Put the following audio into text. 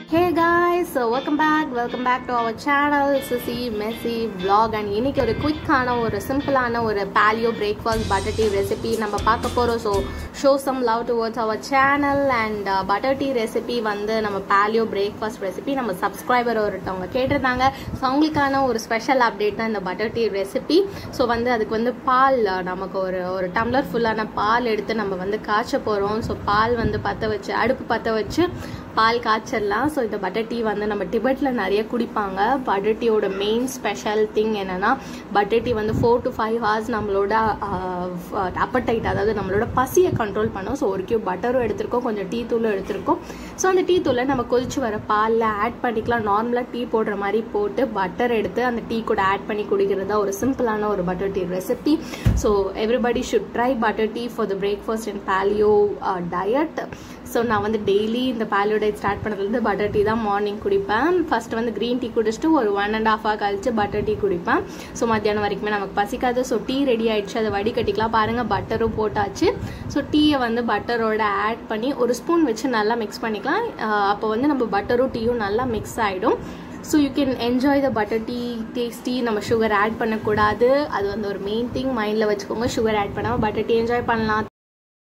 hey guys welcome back welcome back to our channel CC Messy vlog and இன்னைக்கு ஒரு குயிக்கான ஒரு சிம்பிளான ஒரு paleo breakfast butter tea recipe நம்ம பார்க்க போகிறோம் so show some love towards our channel and butter tea recipe வந்து நம்ம பேலியோ பிரேக்ஃபாஸ்ட் ரெசிபி நம்ம சப்ஸ்கிரைபர் ஒருத்தவங்க கேட்டிருந்தாங்க ஸோ அவங்களுக்கான ஒரு ஸ்பெஷல் அப்டேட் தான் இந்த பட்டர் டீ ரெசிபி ஸோ வந்து அதுக்கு வந்து பால் அஹ், நமக்கு ஒரு ஒரு டம்ளர் ஃபுல்லான பால் எடுத்து நம்ம வந்து காய்ச்ச போகிறோம் ஸோ பால் வந்து பற்ற வச்சு அடுப்பு பற்ற வச்சு பால் காய்ச்சிடலாம் ஸோ இந்த பட்டர் டீ வந்து நம்ம டிபெட்டில் நிறைய குடிப்பாங்க பட்டர் டீயோட மெயின் ஸ்பெஷல் திங் என்னன்னா பட்டர் டீ வந்து ஃபோர் டு ஃபைவ் ஹவர்ஸ் நம்மளோட அப்படைட் அதாவது நம்மளோட பசியை கண்ட்ரோல் பண்ணும் ஸோ ஒரு கியூப் பட்டரும் எடுத்திருக்கோம் கொஞ்சம் டீ தூளும் எடுத்திருக்கோம் ஸோ அந்த டீ தூளை நம்ம கொதிச்சு வர பாலில் ஆட் பண்ணிக்கலாம் நார்மலாக டீ போடுற மாதிரி போட்டு பட்டர் எடுத்து அந்த டீ கூட ஆட் பண்ணி குடிக்கிறது தான் ஒரு சிம்பிளான ஒரு butter tea recipe so everybody should try butter tea for the breakfast and paleo diet so நான் வந்து டெய்லி இந்த பேலியோ டயட் ஸ்டார்ட் பண்ணதுலேருந்து பட்டர் டீ தான் மார்னிங் குடிப்பேன் ஃபர்ஸ்ட் வந்து க்ரீன் டீ குடிச்சிட்டு ஒரு ஒன் அண்ட் ஆஃப் ஹவர் கழிச்சு பட்டர் டீ குடிப்பேன் ஸோ மத்தியானம் வரைக்குமே நமக்கு பசிக்காது ஸோ டீ ரெடி ஆயிடுச்சு அதை வடிகட்டிக்கலாம் பாருங்கள் பட்டரும் போட்டாச்சு ஸோ டீயை வந்து பட்டரோட ஆட் பண்ணி ஒரு ஸ்பூன் வச்சு நல்லா மிக்ஸ் பண்ணிக்கலாம் அப்போ வந்து நம்ம பட்டரும் டீயும் நல்லா மிக்ஸ் ஆகிடும் so you can enjoy the butter tea tasty நம்ம சுகர் ஆட் பண்ணக்கூடாது அது வந்து ஒரு மெயின் திங் மைண்டில் வச்சுக்கோங்க சுகர் ஆட் பண்ணாமல் பட்டர் டீ என்ஜாய் பண்ணலாம்